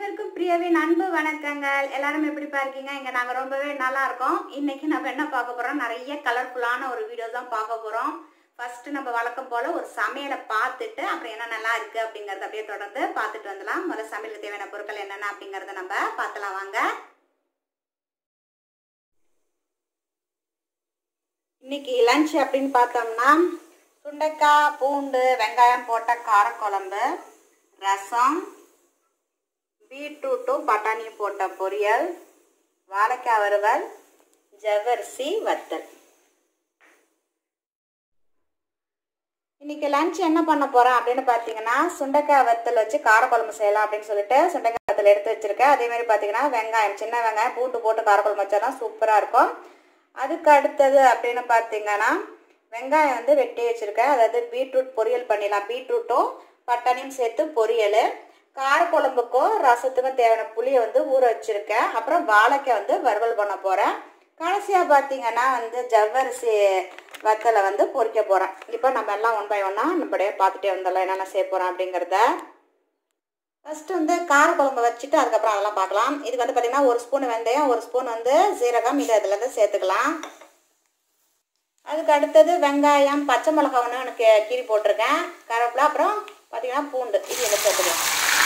அனைவருக்கும் பிரியாவின் அன்பு வணக்கங்கள் எல்லாரும் எப்படிப்பா இருக்கீங்க இங்க நாங்க ரொம்பவே நல்லா இருக்கோம் இன்னைக்கு நம்ம என்ன பார்க்க போறோம் நிறைய கலர்ஃபுல்லான ஒரு வீடியோ தான் பார்க்க போறோம் ஃபர்ஸ்ட் நம்ம வழக்கம் போல ஒரு சமையலை பார்த்துட்டு அப்புறம் என்ன நல்லா இருக்கு அப்படிங்கறத அப்படியே தொடர்ந்து பார்த்துட்டு வந்துடலாம் முதல்ல சமையலுக்கு தேவையான பொருட்கள் என்னென்ன அப்படிங்கறத நம்ம பார்க்கலாம் வாங்க இன்னைக்கு லஞ்ச் அப்படின்னு பார்த்தோம்னா சுண்டைக்காய் பூண்டு வெங்காயம் போட்ட காரக்குழம்பு ரசம் பீட்ரூட்டும் பட்டாணியும் போட்ட பொரியல் வாழைக்காய் வறுவல் ஜவ்வரிசி வத்தல் இன்னைக்கு லஞ்ச் என்ன பண்ண போறோம் அப்படின்னு பார்த்தீங்கன்னா சுண்டைக்காய் வத்தல் வச்சு காரக்குழம்பு செய்யலாம் அப்படின்னு சொல்லிட்டு சுண்டைக்காய் வத்தல் எடுத்து வச்சிருக்கேன் அதே மாதிரி பார்த்தீங்கன்னா வெங்காயம் சின்ன வெங்காயம் பூண்டு போட்டு காரக்குழம்பு வச்சாதான் சூப்பராக இருக்கும் அதுக்கு அடுத்தது அப்படின்னு பார்த்தீங்கன்னா வெங்காயம் வந்து வெட்டி வச்சிருக்கேன் அதாவது பீட்ரூட் பொரியல் பண்ணிடலாம் பீட்ரூட்டும் பட்டாணியும் சேர்த்து பொரியல் காரக்குழம்புக்கும் ரசத்துக்கும் தேவையான புளியை வந்து ஊற வச்சிருக்கேன் அப்புறம் வாழைக்காய் வந்து வறுவல் பண்ண போகிறேன் கடைசியாக பார்த்தீங்கன்னா வந்து ஜவ்வரிசி வத்தலை வந்து பொரிக்க போகிறேன் இப்போ நம்ம எல்லாம் ஒன் பை ஒன்னாக நம்மளுடைய பார்த்துட்டே வந்துடலாம் என்னென்ன செய்ய போகிறோம் அப்படிங்கிறத ஃபர்ஸ்ட் வந்து காரக்குழம்பு வச்சுட்டு அதுக்கப்புறம் அதெல்லாம் பார்க்கலாம் இதுக்கு வந்து பார்த்தீங்கன்னா ஒரு ஸ்பூன் வெந்தயம் ஒரு ஸ்பூன் வந்து சீரகம் இது அதில் இருந்து சேர்த்துக்கலாம் அதுக்கு அடுத்தது வெங்காயம் பச்சை மிளகா ஒன்று எனக்கு கீரி போட்டிருக்கேன் கருவேப்பிலை அப்புறம் பார்த்தீங்கன்னா பூண்டு இது இதில் சேர்த்துக்கலாம்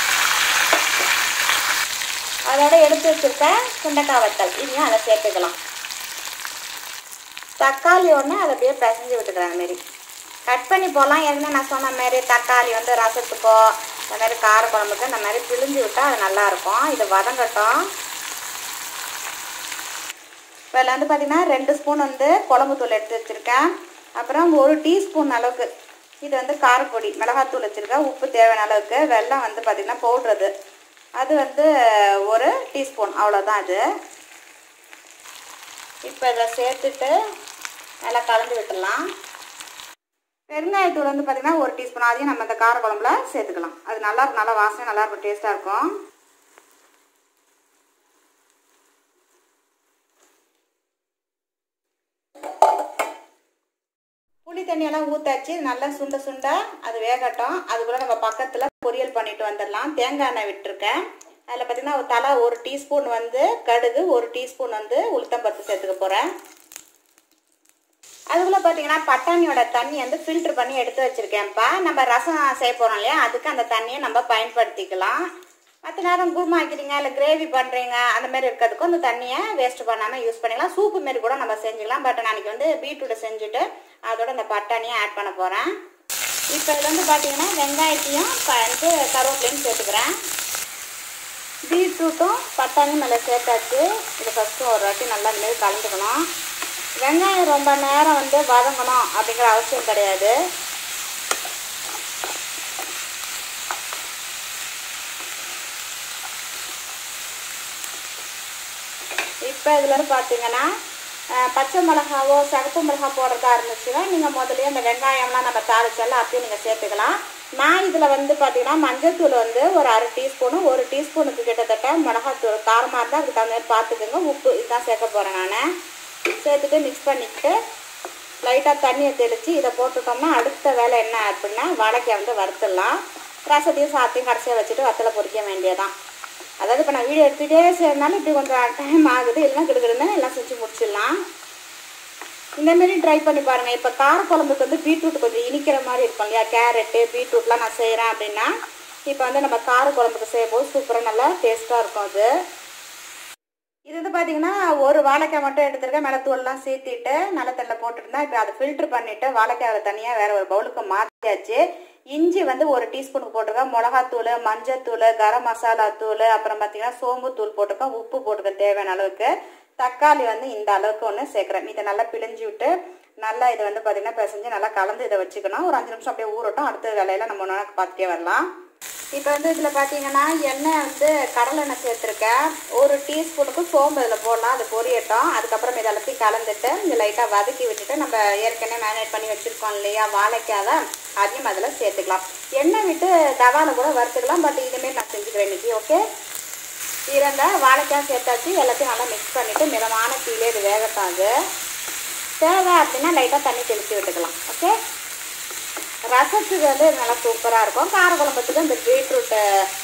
அதோட எடுத்து வச்சுருக்க சுண்டைக்காய் வத்தல் இதையும் அதை சேர்த்துக்கலாம் தக்காளி ஒன்று அதை அப்படியே பிசைஞ்சு விட்டுக்கிறேன் மாரி கட் பண்ணி போகலாம் ஏற்கனவே நான் சொன்ன மாதிரி தக்காளி வந்து ரசத்துக்கோ இந்த மாதிரி காரக்குழம்புக்கு இந்த மாதிரி பிழிஞ்சு விட்டால் அது நல்லாயிருக்கும் இது வதங்கட்டும் இப்போ இதில் வந்து பார்த்திங்கன்னா ரெண்டு ஸ்பூன் வந்து குழம்பு தூள் எடுத்து வச்சுருக்கேன் அப்புறம் ஒரு டீஸ்பூன் அளவுக்கு இது வந்து காரப்பொடி மிளகாத்தூள் வச்சுருக்கேன் உப்பு தேவையான அளவுக்கு வெல்லம் வந்து பார்த்திங்கன்னா பவுட்ரு அது வந்து ஒரு டீஸ்பூன் அவ்வளோதான் இது இப்போ இதை சேர்த்துட்டு நல்லா கலந்து விட்டுடலாம் பெருங்காயத்தூள் வந்து பார்த்திங்கன்னா ஒரு டீஸ்பூன் அதையும் நம்ம இந்த காரக்குழம்புல சேர்த்துக்கலாம் அது நல்லா இருக்கும் நல்லா வாசனை நல்லா இருக்கும் டேஸ்ட்டாக இருக்கும் புளி தண்ணியெல்லாம் ஊற்றாச்சு நல்லா சுண்ட சுண்ட அது வேகட்டும் அதுக்குள்ளே நம்ம பக்கத்தில் பொரியல் பண்ணிட்டு வந்துடலாம் தேங்காய் எண்ணெய் விட்டுருக்கேன் அதில் பார்த்திங்கன்னா ஒரு தலை ஒரு டீஸ்பூன் வந்து கடுகு ஒரு டீஸ்பூன் வந்து உளுத்தம்பருப்பு சேர்த்துக்க போகிறேன் அதுக்குள்ளே பார்த்தீங்கன்னா பட்டாணியோட தண்ணி வந்து ஃபில்ட்ரு பண்ணி எடுத்து வச்சுருக்கேன்ப்பா நம்ம ரசம் செய்ய போகிறோம் இல்லையா அதுக்கு அந்த தண்ணியை நம்ம பயன்படுத்திக்கலாம் மற்ற நேரம் குருமா வைக்கிறீங்க இல்லை கிரேவி பண்ணுறீங்க அந்த மாதிரி இருக்கிறதுக்கும் அந்த தண்ணியை வேஸ்ட் பண்ணாமல் யூஸ் பண்ணிக்கலாம் சூப்பு மாரி கூட நம்ம செஞ்சுக்கலாம் பட் நாளைக்கு வந்து பீட்ரூட்டை செஞ்சுட்டு அதோட இந்த பட்டாணியை ஆட் பண்ண போகிறேன் இப்போ இதில் வந்து பார்த்தீங்கன்னா வெங்காயத்தையும் வந்து கருவேப்பிலையும் சேர்த்துக்கிறேன் பீட்ரூட்டும் பட்டாணியும் நல்லா சேர்த்தாச்சு இதை ஃபஸ்ட்டு ஒரு வாட்டி நல்லா இந்த மாதிரி கலந்துக்கணும் வெங்காயம் ரொம்ப நேரம் வந்து வதங்கணும் அப்படிங்கிற அவசியம் கிடையாது இப்போ இதில் பார்த்தீங்கன்னா பச்சை மிளகாவோ சிகப்பு மிளகா போடுறதா இருந்துச்சுன்னா நீங்கள் முதல்ல அந்த வெங்காயம்லாம் நம்ம தாளிச்சால அப்பயும் நீங்கள் சேர்த்துக்கலாம் நான் இதில் வந்து பார்த்தீங்கன்னா மஞ்சள்தூள் வந்து ஒரு அரை டீஸ்பூனு ஒரு டீஸ்பூனுக்கு கிட்டத்தட்ட மிளகாத்தூள் காரமாக இருந்தால் அதுக்கு தகுந்த மாதிரி பார்த்துக்கோங்க உப்பு இதுதான் சேர்க்க போகிறேன் நான் சேர்த்துட்டு மிக்ஸ் பண்ணிக்கிட்டு லைட்டாக தண்ணியை தெளித்து இதை போட்டுட்டோம்னா அடுத்த வேலை என்ன அப்படின்னா வாழைக்காய் வந்து வறுத்துடலாம் ரசத்தையும் சாத்தையும் கடைசியாக வச்சுட்டு வத்தலை பொரிக்க வேண்டியதான் அதாவது இப்போ நான் வீடியோ எடுத்துகிட்டே செய்யறதுனால இப்படி கொஞ்சம் டைம் ஆகுது இல்லைன்னா கிடுக்கிடுன்னு எல்லாம் செஞ்சு முடிச்சிடலாம் இந்தமாரி ட்ரை பண்ணி பாருங்கள் இப்போ காரக்குழம்புக்கு வந்து பீட்ரூட் கொஞ்சம் இனிக்கிற மாதிரி இருக்கும் இல்லையா கேரட்டு பீட்ரூட்லாம் நான் செய்கிறேன் அப்படின்னா இப்போ வந்து நம்ம காரக்குழம்புக்கு செய்யும்போது சூப்பராக நல்லா டேஸ்ட்டாக இருக்கும் அது இது வந்து பார்த்தீங்கன்னா ஒரு வாழைக்காய் மட்டும் எடுத்துருக்கேன் மேலே தூள்லாம் சேர்த்திட்டு நல்ல தண்ணியில் போட்டுருந்தேன் இப்போ அதை ஃபில்ட்ரு பண்ணிவிட்டு வாழைக்காயை தனியாக வேறு ஒரு பவுலுக்கு மாற்றியாச்சு இஞ்சி வந்து ஒரு டீஸ்பூனுக்கு போட்டிருக்கேன் மிளகாத்தூள் மஞ்சத்தூள் கரம் மசாலா தூள் அப்புறம் பார்த்தீங்கன்னா சோம்பு தூள் போட்டிருக்கேன் உப்பு போட்டிருக்கேன் தேவையான அளவுக்கு தக்காளி வந்து இந்த அளவுக்கு ஒன்று சேர்க்குறேன் இதை நல்லா பிழிஞ்சு விட்டு நல்லா இதை வந்து பார்த்தீங்கன்னா பிசைஞ்சு நல்லா கலந்து இதை வச்சுக்கணும் ஒரு அஞ்சு நிமிஷம் அப்படியே ஊறட்டும் அடுத்த வேலையில நம்ம ஒன்று பார்த்துட்டே வரலாம் இப்போ வந்து இதில் பார்த்தீங்கன்னா எண்ணெய் வந்து கடலை எண்ணெய் சேர்த்துருக்கேன் ஒரு டீஸ்பூனுக்கு சோம்பு இதில் போடலாம் அது பொரியட்டும் அதுக்கப்புறம் இதை எல்லாத்தையும் கலந்துட்டு இந்த லைட்டாக வதக்கி விட்டுட்டு நம்ம ஏற்கனவே மேரினேட் பண்ணி வச்சுருக்கோம் இல்லையா வாழைக்காவை அதையும் அதில் சேர்த்துக்கலாம் எண்ணெய் விட்டு தவாவில் கூட வறுத்துக்கலாம் பட் இதுமாரி நான் செஞ்சுக்கிறேன் இன்னைக்கு ஓகே இறந்த வாழைக்காய் சேர்த்தாச்சு எல்லாத்தையும் நல்லா மிக்ஸ் பண்ணிவிட்டு மிதமான தீலே இது வேகட்டும் அது தேவை அப்படின்னா லைட்டாக தண்ணி தெளித்து விட்டுக்கலாம் ஓகே ரசத்துக்கு வந்து இது நல்லா சூப்பராக இருக்கும் கார குழம்புக்கு இந்த பீட்ரூட்டு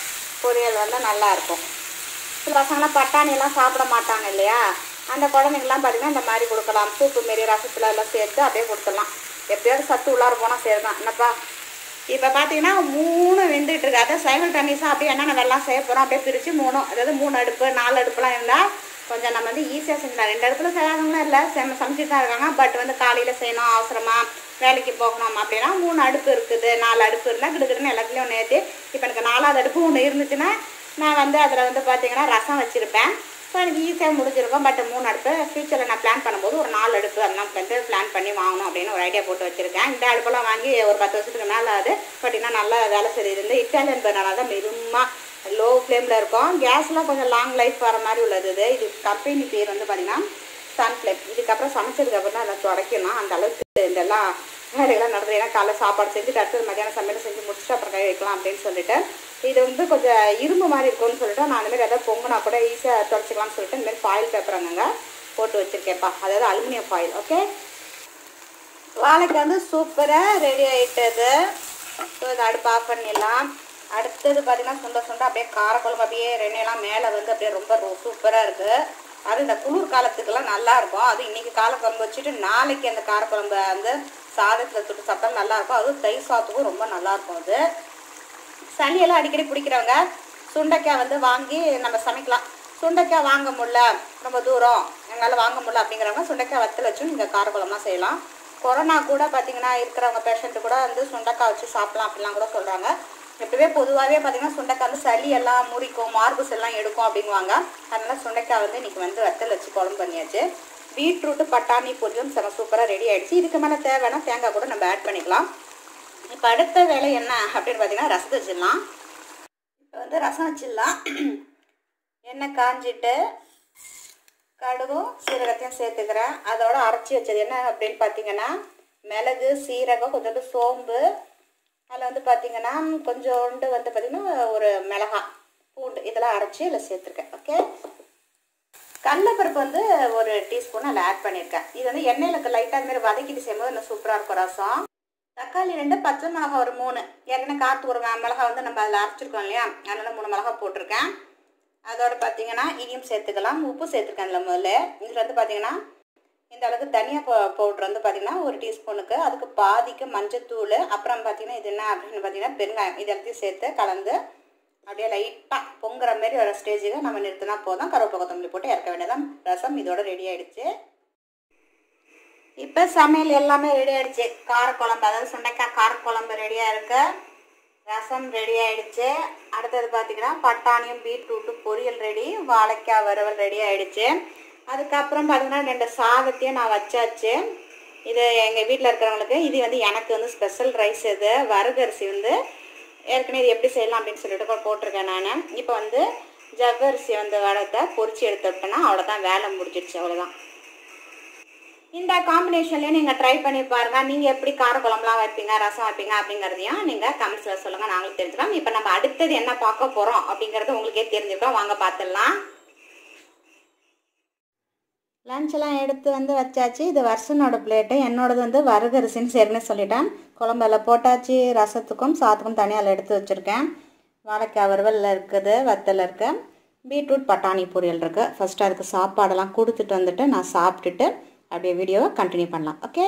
பொரியல் வந்து நல்லா இருக்கும் சில பசங்களாம் பட்டாணி எல்லாம் சாப்பிட மாட்டாங்க இல்லையா அந்த குழந்தைங்கலாம் பார்த்தீங்கன்னா இந்த மாதிரி கொடுக்கலாம் சூப்பு மாரி ரசத்தில் எல்லாம் சேர்த்து அப்படியே கொடுத்துடலாம் எப்படியாவது சத்து உள்ளார போனால் சரி தான் என்னப்பா இப்போ பார்த்தீங்கன்னா மூணு வெந்துட்டு இருக்கு அதை சைவல் டன்னிஸாக அப்படியே என்னென்ன வெள்ளம் செய்ய போகிறோம் அப்படியே பிரித்து மூணு அதாவது மூணு அடுப்பு நாலு அடுப்புலாம் இருந்தால் கொஞ்சம் நம்ம வந்து ஈஸியாக செஞ்சிடலாம் ரெண்டு அடுப்பில் செய்யாதவங்களும் இல்லை செம சமைச்சிட்டு தான் இருக்காங்க பட் வந்து காலையில் செய்யணும் அவசரமாக வேலைக்கு போகணும் அப்படின்னா மூணு அடுப்பு இருக்குது நாலு அடுப்பு இருந்தால் கிடுக்கிடுன்னு எல்லாத்துலேயும் நேற்று இப்போ எனக்கு நாலாவது அடுப்பு ஒன்று இருந்துச்சுன்னா நான் வந்து அதில் வந்து பார்த்தீங்கன்னா ரசம் வச்சுருப்பேன் ஸோ எனக்கு ஈஸியாக முடிஞ்சிருக்கும் பட் மூணு அடுப்பு ஃப்யூச்சரில் நான் பிளான் பண்ணும்போது ஒரு நாலு அடுப்பு அதெல்லாம் வந்து பிளான் பண்ணி வாங்கணும் அப்படின்னு ஒரு ஐடியா போட்டு வச்சுருக்கேன் இந்த அடுப்பெல்லாம் வாங்கி ஒரு பத்து வருஷத்துக்கு மேலே ஆகுது பட் இன்னும் நல்லா வேலை செய்யுது இந்த இட்டாலியன் பர்னால தான் மெதுமாக லோ ஃப்ளேமில் இருக்கும் கேஸ்லாம் கொஞ்சம் லாங் லைஃப் வர மாதிரி உள்ளது இது இது கம்பெனி பேர் வந்து பார்த்தீங்கன்னா சன் ஃப்ளேம் இதுக்கப்புறம் சமைச்சதுக்கப்புறம் தான் எல்லாம் துடைக்கணும் அந்த அளவுக்கு இதெல்லாம் வேலையெல்லாம் நடந்தது ஏன்னா காலைல சாப்பாடு செஞ்சுட்டு அடுத்தது மத்தியானம் சமையல் செஞ்சு முடிச்சுட்டு அப்புறம் கை வைக்கலாம் அப்படின்னு சொல்லிட்டு இது வந்து கொஞ்சம் இரும்பு மாதிரி இருக்கும்னு சொல்லிட்டு நான் இந்தமாரி எதாவது பொங்குனா கூட ஈஸியாக தொடச்சிக்கலாம்னு சொல்லிட்டு இந்தமாரி ஃபாயில் பேப்பர் அங்கங்க போட்டு வச்சுருக்கேன்ப்பா அதாவது அலுமினியம் ஃபாயில் ஓகே வாழைக்கு வந்து சூப்பராக ரெடி ஆகிட்டது ஸோ இதை அடுப்பு ஆஃப் பண்ணிடலாம் அடுத்தது பார்த்தீங்கன்னா சுண்ட சுண்ட அப்படியே காரக்குழம்பு அப்படியே ரெண்டையெல்லாம் மேலே வந்து அப்படியே ரொம்ப சூப்பராக இருக்குது அது இந்த குளிர் காலத்துக்கெல்லாம் நல்லா இருக்கும் அது இன்னைக்கு காரக்குழம்பு வச்சுட்டு நாளைக்கு அந்த காரக்குழம்பு வந்து சாதத்தில் சுட்டு சாப்பிட்டா நல்லா இருக்கும் அதுவும் தயிர் சாதத்துக்கும் ரொம்ப நல்லா இருக்கும் அது சளியெல்லாம் அடிக்கடி பிடிக்கிறவங்க சுண்டைக்காய் வந்து வாங்கி நம்ம சமைக்கலாம் சுண்டைக்காய் வாங்க முடியல ரொம்ப தூரம் எங்களால் வாங்க முடியல அப்படிங்கிறவங்க சுண்டைக்காய் வத்தல் வச்சும் நீங்கள் காரக்குழம்புலாம் செய்யலாம் கொரோனா கூட பார்த்தீங்கன்னா இருக்கிறவங்க பேஷண்ட்டு கூட வந்து சுண்டைக்காய் வச்சு சாப்பிடலாம் அப்படிலாம் கூட சொல்கிறாங்க எப்பவுமே பொதுவாகவே பார்த்தீங்கன்னா சுண்டைக்காய் வந்து சளி எல்லாம் முறிக்கும் மார்புஸ் எல்லாம் எடுக்கும் அப்படிங்குவாங்க அதனால சுண்டைக்காய் வந்து இன்னைக்கு வந்து வத்தல் வச்சு குழம்பு பண்ணியாச்சு பீட்ரூட்டு பட்டாணி பொரியலும் செம சூப்பராக ரெடி ஆயிடுச்சு இதுக்கு மேலே தேவைன்னா தேங்காய் கூட நம்ம ஆட் பண்ணிக்கலாம் இப்போ அடுத்த வேலை என்ன அப்படின்னு பார்த்தீங்கன்னா ரசத்தை வச்சிடலாம் இப்போ வந்து ரசம் வச்சிடலாம் எண்ணெய் காஞ்சிட்டு கடுகும் சீரகத்தையும் சேர்த்துக்கிறேன் அதோட அரைச்சி வச்சது என்ன அப்படின்னு பார்த்தீங்கன்னா மிளகு சீரகம் கொஞ்சோண்டு சோம்பு அதில் வந்து பார்த்தீங்கன்னா கொஞ்சோண்டு வந்து பார்த்தீங்கன்னா ஒரு மிளகாய் பூண்டு இதெல்லாம் அரைச்சி இதில் சேர்த்துருக்கேன் ஓகே கடலைப்பருப்பு வந்து ஒரு டீஸ்பூன் அதில் ஆட் பண்ணியிருக்கேன் இது வந்து எண்ணெயில் லைட்டாக அது மாதிரி வதக்கிட்டு செய்யும்போது இன்னும் சூப்பராக இருக்கும் ரசம் தக்காளி ரெண்டு பச்சை மிளகா ஒரு மூணு ஏற்கனவே காற்று ஒரு மிளகா வந்து நம்ம அதில் அரைச்சிருக்கோம் இல்லையா அதனால மூணு மிளகா போட்டிருக்கேன் அதோட பார்த்தீங்கன்னா இனியும் சேர்த்துக்கலாம் உப்பு சேர்த்துருக்கேன் அதில் முதல்ல இதில் வந்து பார்த்தீங்கன்னா இந்த அளவுக்கு தனியா பவுட்ரு வந்து பார்த்தீங்கன்னா ஒரு டீஸ்பூனுக்கு அதுக்கு பாதிக்கு மஞ்சத்தூள் அப்புறம் பார்த்தீங்கன்னா இது என்ன அப்படின்னு பார்த்தீங்கன்னா பெருங்காயம் இது எல்லாத்தையும் சேர்த்து கலந்து அப்படியே லைட்டாக பொங்குற மாதிரி வர ஸ்டேஜுக்கு நம்ம நிறுத்தினா போதும் கருவேப்பிலை கொத்தமல்லி போட்டு இறக்க வேண்டியதான் ரசம் இதோட ரெடி ஆயிடுச்சு இப்போ சமையல் எல்லாமே ரெடி ஆயிடுச்சு காரக்குழம்பு அதாவது சுண்டைக்காய் காரக்குழம்பு ரெடியாக இருக்கு ரசம் ரெடி ஆயிடுச்சு அடுத்தது பார்த்தீங்கன்னா பட்டாணியும் பீட்ரூட்டு பொரியல் ரெடி வாழைக்காய் வறுவல் ரெடி ஆயிடுச்சு அதுக்கப்புறம் பார்த்தீங்கன்னா ரெண்டு சாதத்தையும் நான் வச்சாச்சு இது எங்கள் வீட்டில் இருக்கிறவங்களுக்கு இது வந்து எனக்கு வந்து ஸ்பெஷல் ரைஸ் இது வரகரிசி வந்து ஏற்கனவே இது எப்படி செய்யலாம் அப்படின்னு சொல்லிட்டு கூட போட்டிருக்கேன் நான் இப்போ வந்து ஜவ்வரிசி வந்து வடத்தை பொரிச்சு எடுத்துட்டேன்னா அவ்வளோதான் வேலை முடிஞ்சிடுச்சு அவ்வளோதான் இந்த காம்பினேஷன்லேயே நீங்கள் ட்ரை பண்ணி பாருங்க நீங்கள் எப்படி காரக்குழம்புலாம் வைப்பீங்க ரசம் வைப்பீங்க அப்படிங்கிறதையும் நீங்கள் கமெண்ட்ஸில் சொல்லுங்கள் நாங்களும் தெரிஞ்சுக்கலாம் இப்போ நம்ம அடுத்தது என்ன பார்க்க போகிறோம் அப்படிங்கிறது உங்களுக்கே தெரிஞ்சுக்கோம் வாங்க பார்த்துடலாம் லஞ்செல்லாம் எடுத்து வந்து வச்சாச்சு இது வருஷனோட பிளேட்டு என்னோடது வந்து வரகரிசின்னு சரின்னு சொல்லிட்டேன் குழம்புல போட்டாச்சு ரசத்துக்கும் சாத்துக்கும் தனியாக எடுத்து வச்சுருக்கேன் வாழைக்காய் வறுவலில் இருக்குது வத்தல் இருக்குது பீட்ரூட் பட்டாணி பொரியல் இருக்குது ஃபஸ்ட்டு அதுக்கு சாப்பாடெல்லாம் கொடுத்துட்டு வந்துட்டு நான் சாப்பிட்டுட்டு அப்படியே வீடியோவை கண்டினியூ பண்ணலாம் ஓகே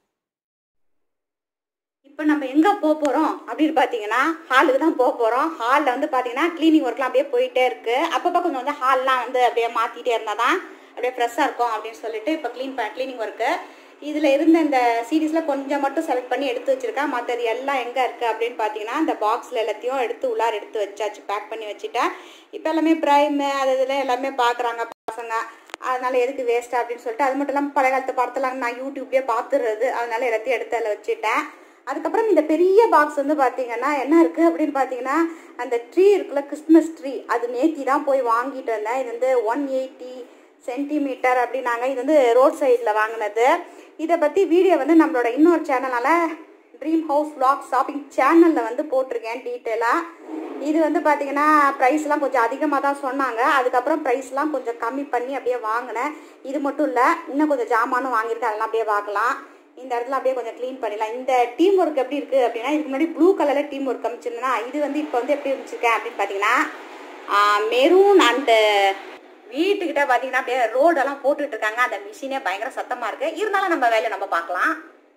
இப்போ நம்ம எங்கே போக போகிறோம் அப்படின்னு பார்த்தீங்கன்னா ஹாலுக்கு தான் போக போகிறோம் ஹாலில் வந்து பார்த்தீங்கன்னா க்ளீனிங் ஒர்க்லாம் அப்படியே போயிட்டே இருக்குது அப்பப்போ கொஞ்சம் வந்து ஹால்லாம் வந்து அப்படியே மாற்றிட்டே இருந்தால் தான் அப்படியே ஃப்ரெஷ்ஷாக இருக்கும் அப்படின்னு சொல்லிட்டு இப்போ க்ளீன் ப க்ளீனிங் ஒர்க்கு இதில் இருந்த இந்த சீரீஸில் கொஞ்சம் மட்டும் செலக்ட் பண்ணி எடுத்து வச்சுருக்கேன் மற்றது எல்லாம் எங்கே இருக்குது அப்படின்னு பார்த்தீங்கன்னா இந்த பாக்ஸில் எல்லாத்தையும் எடுத்து உள்ளார எடுத்து வச்சாச்சு பேக் பண்ணி வச்சுட்டேன் இப்போ எல்லாமே ப்ரைமு அது இதில் எல்லாமே பார்க்குறாங்க பசங்க அதனால எதுக்கு வேஸ்ட் அப்படின்னு சொல்லிட்டு அது மட்டும் இல்லாமல் பழைய காலத்து படத்தெல்லாம் நான் யூடியூப்லேயே பார்த்துடுறது அதனால எல்லாத்தையும் எடுத்து அதில் வச்சுட்டேன் அதுக்கப்புறம் இந்த பெரிய பாக்ஸ் வந்து பார்த்தீங்கன்னா என்ன இருக்குது அப்படின்னு பார்த்தீங்கன்னா அந்த ட்ரீ இருக்குல்ல கிறிஸ்மஸ் ட்ரீ அது நேத்தி தான் போய் வாங்கிட்டு வந்தேன் இது வந்து ஒன் எயிட்டி சென்டிமீட்டர் அப்படின்னாங்க இது வந்து ரோட் சைடில் வாங்கினது இதை பற்றி வீடியோ வந்து நம்மளோட இன்னொரு சேனலால் ட்ரீம் ஹவுஸ் vlog ஷாப்பிங் சேனலில் வந்து போட்டிருக்கேன் டீட்டெயிலாக இது வந்து பார்த்தீங்கன்னா ப்ரைஸ்லாம் கொஞ்சம் அதிகமாக தான் சொன்னாங்க அதுக்கப்புறம் ப்ரைஸ்லாம் கொஞ்சம் கம்மி பண்ணி அப்படியே வாங்கினேன் இது மட்டும் இல்லை இன்னும் கொஞ்சம் ஜாமானும் வாங்கியிருக்கேன் அதெல்லாம் அப்படியே பார்க்கலாம் இந்த இடத்துல அப்படியே கொஞ்சம் க்ளீன் பண்ணிடலாம் இந்த டீம் ஒர்க் எப்படி இருக்குது அப்படின்னா இதுக்கு முன்னாடி ப்ளூ கலரில் டீம் ஒர்க் அமைச்சிருந்தேன்னா இது வந்து இப்போ வந்து எப்படி அமைச்சிருக்கேன் அப்படின்னு பார்த்தீங்கன்னா மெரூன் அந்த வீட்டுக்கிட்ட பார்த்தீங்கன்னா அப்படியே ரோடெல்லாம் போட்டுட்டு இருக்காங்க அந்த மிஷினே பயங்கர சத்தமாக இருக்குது இருந்தாலும் நம்ம வேலையை நம்ம பார்க்கலாம்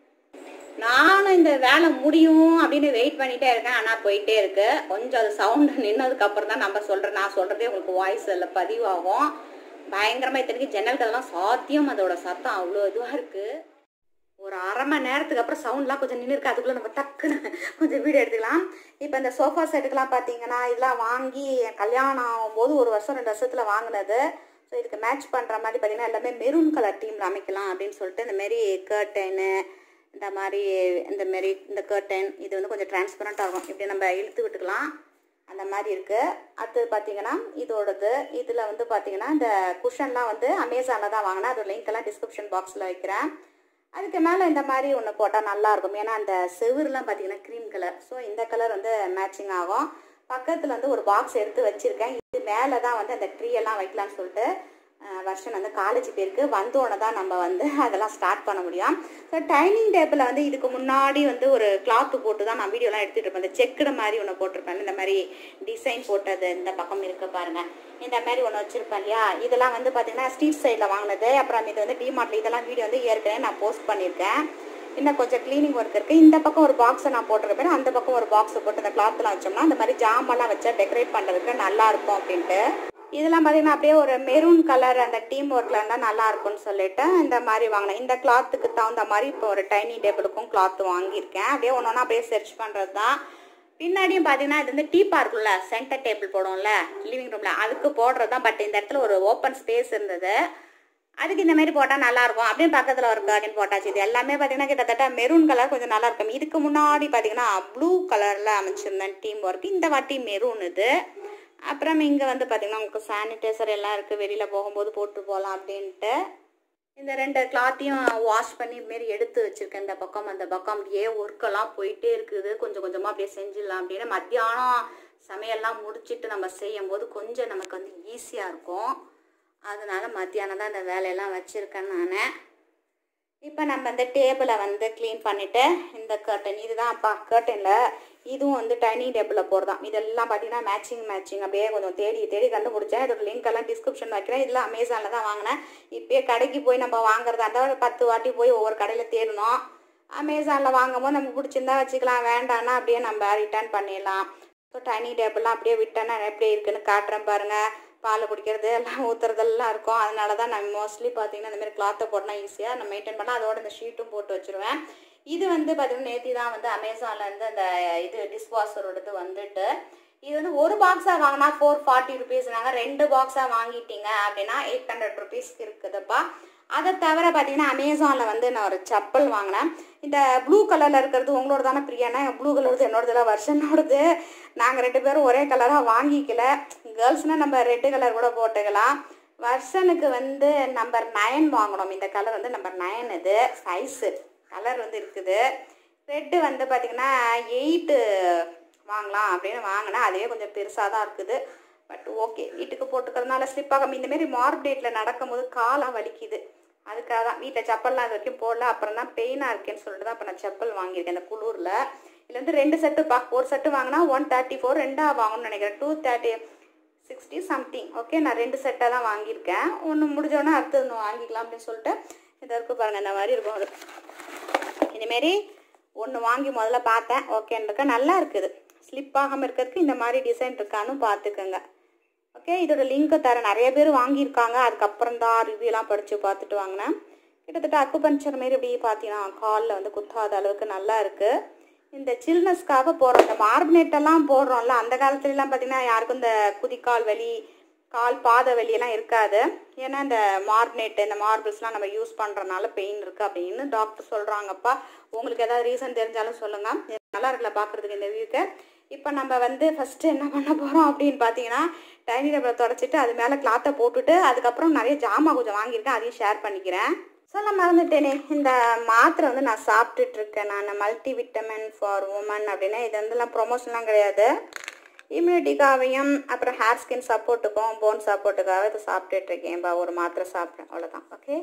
நானும் இந்த வேலை முடியும் அப்படின்னு வெயிட் பண்ணிட்டே இருக்கேன் ஆனால் போயிட்டே இருக்கு கொஞ்சம் அது சவுண்டு நின்னதுக்கு அப்புறம் தான் நம்ம சொல்கிறேன் நான் சொல்கிறதே உங்களுக்கு வாய்ஸ் அதில் பதிவாகும் பயங்கரமாக இத்தனைக்கு ஜன்னல் கதெல்லாம் சாத்தியம் அதோட சத்தம் அவ்வளோ இதுவாக இருக்குது ஒரு அரை மணி நேரத்துக்கு அப்புறம் சவுண்ட்லாம் கொஞ்சம் நின்று இருக்கு அதுக்குள்ளே நம்ம டக்குன்னு கொஞ்சம் வீடியோ எடுத்துக்கலாம் இப்போ இந்த சோஃபா செட்டுக்கெல்லாம் பார்த்தீங்கன்னா இதெல்லாம் வாங்கி என் கல்யாணம் ஆகும்போது ஒரு வருஷம் ரெண்டு வருஷத்தில் வாங்கினது ஸோ இதுக்கு மேட்ச் பண்ணுற மாதிரி பார்த்தீங்கன்னா எல்லாமே மெரூன் கலர் டீமில் அமைக்கலாம் அப்படின்னு சொல்லிட்டு இந்த மாரி கர்டனு இந்த மாதிரி இந்த மாரி இந்த கர்டன் இது வந்து கொஞ்சம் டிரான்ஸ்பரண்ட்டாக இருக்கும் இப்படி நம்ம இழுத்து விட்டுக்கலாம் அந்த மாதிரி இருக்குது அடுத்தது பார்த்தீங்கன்னா இதோடது இதில் வந்து பார்த்தீங்கன்னா இந்த குஷன்லாம் வந்து அமேசானில் தான் வாங்கினேன் அதோட லிங்க் எல்லாம் டிஸ்கிரிப்ஷன் பாக்ஸில் வைக்கிறேன் அதுக்கு மேலே இந்த மாதிரி ஒன்று போட்டால் நல்லாயிருக்கும் ஏன்னா அந்த செவுருலாம் பார்த்தீங்கன்னா க்ரீம் கலர் ஸோ இந்த கலர் வந்து மேட்சிங் ஆகும் பக்கத்தில் வந்து ஒரு பாக்ஸ் எடுத்து வச்சுருக்கேன் இது மேலே தான் வந்து அந்த ட்ரீ எல்லாம் வைக்கலாம்னு சொல்லிட்டு வருஷன் வந்து காலேஜ் போயிருக்கு வந்தோடனே தான் நம்ம வந்து அதெல்லாம் ஸ்டார்ட் பண்ண முடியும் ஸோ டைனிங் டேபிளில் வந்து இதுக்கு முன்னாடி வந்து ஒரு கிளாத்து போட்டு தான் நான் வீடியோலாம் எடுத்துகிட்டு இருப்பேன் இந்த செக்குடு மாதிரி ஒன்று போட்டிருப்பேன் இந்த மாதிரி டிசைன் போட்டது இந்த பக்கம் இருக்கு பாருங்க இந்த மாதிரி ஒன்று வச்சுருப்பேன் இல்லையா இதெல்லாம் வந்து பார்த்தீங்கன்னா ஸ்ட்ரீட் சைடில் வாங்கினது அப்புறம் இது வந்து டிமார்ட்டில் இதெல்லாம் வீடியோ வந்து ஏற்கனவே நான் போஸ்ட் பண்ணியிருக்கேன் இன்னும் கொஞ்சம் க்ளீனிங் ஒர்க் இருக்குது இந்த பக்கம் ஒரு பாக்ஸை நான் போட்டிருப்பேன் அந்த பக்கம் ஒரு பாக்ஸை போட்டு இந்த கிளாத்லாம் வச்சோம்னா இந்த மாதிரி ஜாமெல்லாம் வச்சா டெக்கரேட் பண்ணுறதுக்கு நல்லா இருக்கும் அப்படின்ட்டு இதெல்லாம் பார்த்தீங்கன்னா அப்படியே ஒரு மெரூன் கலர் அந்த டீம் ஒர்க்கில் இருந்தால் நல்லா இருக்கும்னு சொல்லிட்டு இந்த மாதிரி வாங்கினேன் இந்த கிளாத்துக்கு தகுந்த மாதிரி இப்போ ஒரு டைனிங் டேபிளுக்கும் கிளாத் வாங்கியிருக்கேன் அப்படியே ஒன்று ஒன்றா அப்படியே சர்ச் பண்ணுறது தான் பின்னாடியும் பார்த்தீங்கன்னா இது வந்து டீப்பா இருக்கும்ல சென்டர் டேபிள் போடும்ல லிவிங் ரூமில் அதுக்கு போடுறது தான் பட் இந்த இடத்துல ஒரு ஓப்பன் ஸ்பேஸ் இருந்தது அதுக்கு இந்த மாதிரி போட்டால் நல்லா இருக்கும் அப்படின்னு பக்கத்தில் ஒரு கார்டன் போட்டாச்சு இது எல்லாமே பார்த்தீங்கன்னா கிட்டத்தட்ட மெரூன் கலர் கொஞ்சம் நல்லா இருக்கும் இதுக்கு முன்னாடி பார்த்தீங்கன்னா ப்ளூ கலரில் அமைச்சிருந்தேன் டீம் ஒர்க் இந்த வாட்டி மெரூன் இது அப்புறம் இங்கே வந்து பார்த்தீங்கன்னா உங்களுக்கு சானிடைசர் எல்லாம் இருக்குது வெளியில் போகும்போது போட்டு போகலாம் அப்படின்ட்டு இந்த ரெண்டு கிளாத்தையும் வாஷ் பண்ணி இதுமாரி எடுத்து வச்சுருக்கேன் இந்த பக்கம் அந்த பக்கம் அப்படியே ஒர்க்கெல்லாம் போயிட்டே இருக்குது கொஞ்சம் கொஞ்சமாக அப்படியே செஞ்சிடலாம் அப்படின்னு மத்தியானம் சமையல்லாம் முடிச்சுட்டு நம்ம செய்யும் போது கொஞ்சம் நமக்கு வந்து ஈஸியாக இருக்கும் அதனால மத்தியானம் தான் இந்த வேலையெல்லாம் வச்சுருக்கேன் நான் இப்போ நம்ம இந்த டேபிளை வந்து க்ளீன் பண்ணிவிட்டு இந்த கர்டன் இதுதான் அப்பா கர்டனில் இதுவும் வந்து டைனிங் டேபிளில் போடுறதான் இதெல்லாம் பார்த்தீங்கன்னா மேட்சிங் மேட்சிங் அப்படியே கொஞ்சம் தேடி தேடி கண்டுபிடிச்சேன் இதோட லிங்க் எல்லாம் டிஸ்கிரிப்ஷன் வைக்கிறேன் இதெல்லாம் அமேசானில் தான் வாங்கினேன் இப்போயே கடைக்கு போய் நம்ம வாங்குறதா இருந்தால் ஒரு பத்து வாட்டி போய் ஒவ்வொரு கடையில் தேடணும் அமேசானில் வாங்கும்போது நம்ம பிடிச்சிருந்தா வச்சுக்கலாம் வேண்டாம்னா அப்படியே நம்ம ரிட்டர்ன் பண்ணிடலாம் ஸோ டைனிங் டேபிள்லாம் அப்படியே விட்டேன்னா எப்படி இருக்குன்னு காட்டுறேன் பாருங்கள் பால் குடிக்கிறது எல்லாம் ஊற்றுறதெல்லாம் இருக்கும் அதனால தான் நான் மோஸ்ட்லி பார்த்தீங்கன்னா இந்த மாதிரி கிளாத்தை போட்டால் ஈஸியாக நான் மெயின்டைன் பண்ணலாம் அதோட இந்த ஷீட்டும் போட்டு வச்சுருவேன் இது வந்து பார்த்தீங்கன்னா நேற்று தான் வந்து அமேசான்லேருந்து அந்த இது டிஷ்வாஷரோடது வந்துட்டு இது வந்து ஒரு பாக்ஸாக வாங்கினா ஃபோர் ஃபார்ட்டி ருபீஸ் நாங்கள் ரெண்டு பாக்ஸாக வாங்கிட்டீங்க அப்படின்னா எயிட் ஹண்ட்ரட் ருபீஸ்க்கு இருக்குதுப்பா அதை தவிர பார்த்தீங்கன்னா அமேசானில் வந்து நான் ஒரு செப்பல் வாங்கினேன் இந்த ப்ளூ கலரில் இருக்கிறது உங்களோட தானே பிரியானா ப்ளூ கலர்து என்னோடதுல வருஷனோடது நாங்கள் ரெண்டு பேரும் ஒரே கலராக வாங்கிக்கல கேர்ள்ஸ்னால் நம்ம ரெட்டு கலர் கூட போட்டுக்கலாம் வருஷனுக்கு வந்து நம்பர் நயன் வாங்கினோம் இந்த கலர் வந்து நம்பர் நயன் இது சைஸு கலர் வந்து இருக்குது ரெட்டு வந்து பார்த்திங்கன்னா எயிட்டு வாங்கலாம் அப்படின்னு வாங்கினேன் அதுவே கொஞ்சம் பெருசாக தான் இருக்குது பட் ஓகே வீட்டுக்கு போட்டுக்கிறதுனால ஸ்லிப் ஆகாம இந்தமாரி மார்பேட்டில் நடக்கும்போது காலாம் வலிக்குது அதுக்காக தான் வீட்டில் செப்பல்லாம் இது வரைக்கும் போடல அப்புறம் தான் பெயினாக இருக்கேன்னு சொல்லிட்டு தான் இப்போ நான் செப்பல் வாங்கியிருக்கேன் இந்த குளூரில் இதில் வந்து ரெண்டு செட்டு பா ஒரு செட்டு வாங்கினா ஒன் தேர்ட்டி ஃபோர் ரெண்டாக வாங்கணும்னு நினைக்கிறேன் two thirty sixty something okay நான் ரெண்டு செட்டாக தான் வாங்கியிருக்கேன் ஒன்று முடிஞ்சோடனே அடுத்தது ஒன்று வாங்கிக்கலாம் அப்படின்னு சொல்லிட்டு இதை இருக்கு பாருங்கள் இந்த மாதிரி இருக்கும் அது இந்தமாரி ஒன்று வாங்கி முதல்ல பார்த்தேன் ஓகேன்றக்க நல்லா இருக்குது ஸ்லிப் ஆகாமல் இருக்கிறதுக்கு இந்த மாதிரி டிசைன் இருக்கான்னு பார்த்துக்கோங்க ஓகே இதோட லிங்க்கை தரேன் நிறைய பேர் வாங்கியிருக்காங்க அதுக்கப்புறம் தான் ரிவ்யூலாம் படித்து பார்த்துட்டு வாங்கினேன் கிட்டத்தட்ட அக்கு பஞ்சர் மாரி இப்படி பார்த்தீங்கன்னா காலில் வந்து குத்தாத அளவுக்கு நல்லா இருக்குது இந்த சில்னஸ்க்காக போடுறோம் இந்த மார்பனேட்டெல்லாம் போடுறோம்ல அந்த காலத்துலலாம் பார்த்தீங்கன்னா யாருக்கும் இந்த குதிக்கால் வலி கால் பாத வலியெல்லாம் இருக்காது ஏன்னா இந்த மார்பனேட் இந்த மார்பிள்ஸ்லாம் நம்ம யூஸ் பண்ணுறனால பெயின் இருக்குது அப்படின்னு டாக்டர் சொல்கிறாங்கப்பா உங்களுக்கு ஏதாவது ரீசன் தெரிஞ்சாலும் சொல்லுங்கள் நல்லா இருக்குல்ல பார்க்குறதுக்கு இந்த வியூக்கு இப்போ நம்ம வந்து ஃபஸ்ட்டு என்ன பண்ண போகிறோம் அப்படின்னு பார்த்தீங்கன்னா டைனிங் டேபிளை தொடச்சிட்டு அது மேலே கிளாத்தை போட்டுட்டு அதுக்கப்புறம் நிறைய ஜாமான் கொஞ்சம் வாங்கியிருக்கேன் அதையும் ஷேர் பண்ணிக்கிறேன் சொல்ல மறந்துட்டேனே இந்த மாத்திரை வந்து நான் சாப்பிட்டுட்டு இருக்கேன் நான் மல்டி விட்டமின் ஃபார் உமன் அப்படின்னா இது வந்துலாம் ப்ரொமோஷன்லாம் கிடையாது இம்யூனிட்டிக்காகவும் அப்புறம் ஹேர் ஸ்கின் சப்போர்ட்டுக்கும் போன் சப்போர்ட்டுக்காக இது சாப்பிட்டுட்டு இருக்கேன் பா ஒரு மாத்திரை சாப்பிட்றேன் அவ்வளோதான் ஓகே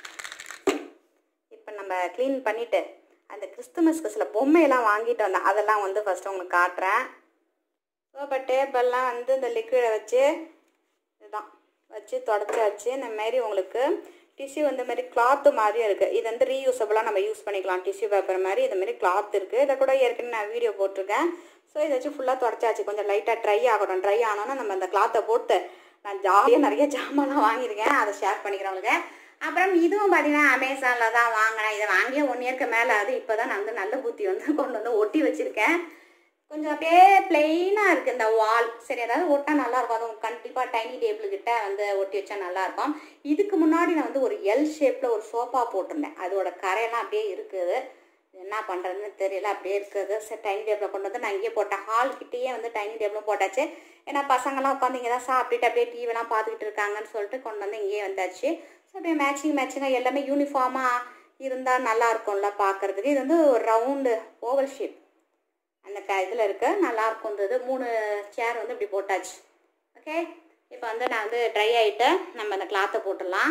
இப்போ நம்ம க்ளீன் பண்ணிவிட்டு அந்த கிறிஸ்துமஸ்க்கு சில பொம்மையெல்லாம் வாங்கிட்டு வந்தேன் அதெல்லாம் வந்து ஃபஸ்ட்டு உங்களுக்கு காட்டுறேன் ஸோ இப்போ டேப்பெல்லாம் வந்து இந்த லிக்விடை வச்சு இதுதான் வச்சு தொடச்சாச்சு இந்த மாதிரி உங்களுக்கு டிஷ்யூ வந்து மாதிரி கிளாத்து மாதிரியும் இருக்குது இது வந்து ரீயூசபிளாக நம்ம யூஸ் பண்ணிக்கலாம் டிஷ்யூ பேப்பர் மாதிரி இந்த மாதிரி கிளாத் இருக்குது இதை கூட ஏற்கனவே நான் வீடியோ போட்டிருக்கேன் ஸோ இதை வச்சு ஃபுல்லாக தொடச்சாச்சு கொஞ்சம் லைட்டாக ட்ரை ஆகட்டும் ட்ரை ஆனோன்னா நம்ம அந்த கிளாத்தை போட்டு நான் ஜாலியாக நிறைய ஜாமான்லாம் வாங்கியிருக்கேன் அதை ஷேர் பண்ணிக்கிறவங்களுக்கு அப்புறம் இதுவும் பார்த்தீங்கன்னா அமேசானில் தான் வாங்கினேன் இதை வாங்கியே ஒன் இயர்க்கு மேலே அது இப்போ தான் நான் வந்து நல்ல புத்தி வந்து கொண்டு வந்து ஒட்டி வச்சுருக்கேன் கொஞ்சம் அப்படியே பிளெயினாக இருக்குது இந்த வால் சரி ஏதாவது ஒட்டா நல்லா இருக்கும் அதுவும் கண்டிப்பாக டைனி டேபிள் கிட்ட வந்து ஒட்டி வச்சா நல்லா இருக்கும் இதுக்கு முன்னாடி நான் வந்து ஒரு எல் ஷேப்பில் ஒரு சோஃபா போட்டிருந்தேன் அதோட கரையெல்லாம் அப்படியே இருக்குது என்ன பண்ணுறதுன்னு தெரியல அப்படியே இருக்குது சரி டைனி டேபிளில் கொண்டு வந்து நான் இங்கே போட்டேன் ஹால் கிட்டேயே வந்து டைனி டேபிளும் போட்டாச்சு ஏன்னா பசங்களாம் உட்காந்து இங்கே தான் சாப்பிட்டுட்டு அப்படியே டிவிலாம் பார்த்துக்கிட்டு இருக்காங்கன்னு சொல்லிட்டு கொண்டு வந்து இங்கேயே வந்தாச்சு ஸோ அப்படியே மேட்சிங் மேட்சிங்காக எல்லாமே யூனிஃபார்மாக இருந்தால் நல்லா இருக்கும்ல பார்க்குறதுக்கு இது வந்து ஒரு ரவுண்டு ஓவல் ஷேப் அந்த க இதில் இருக்க நல்லா இருக்கும் இந்த இது மூணு சேர் வந்து இப்படி போட்டாச்சு ஓகே இப்போ வந்து நான் வந்து ட்ரை ஆகிட்டு நம்ம அந்த கிளாத்தை போட்டுடலாம்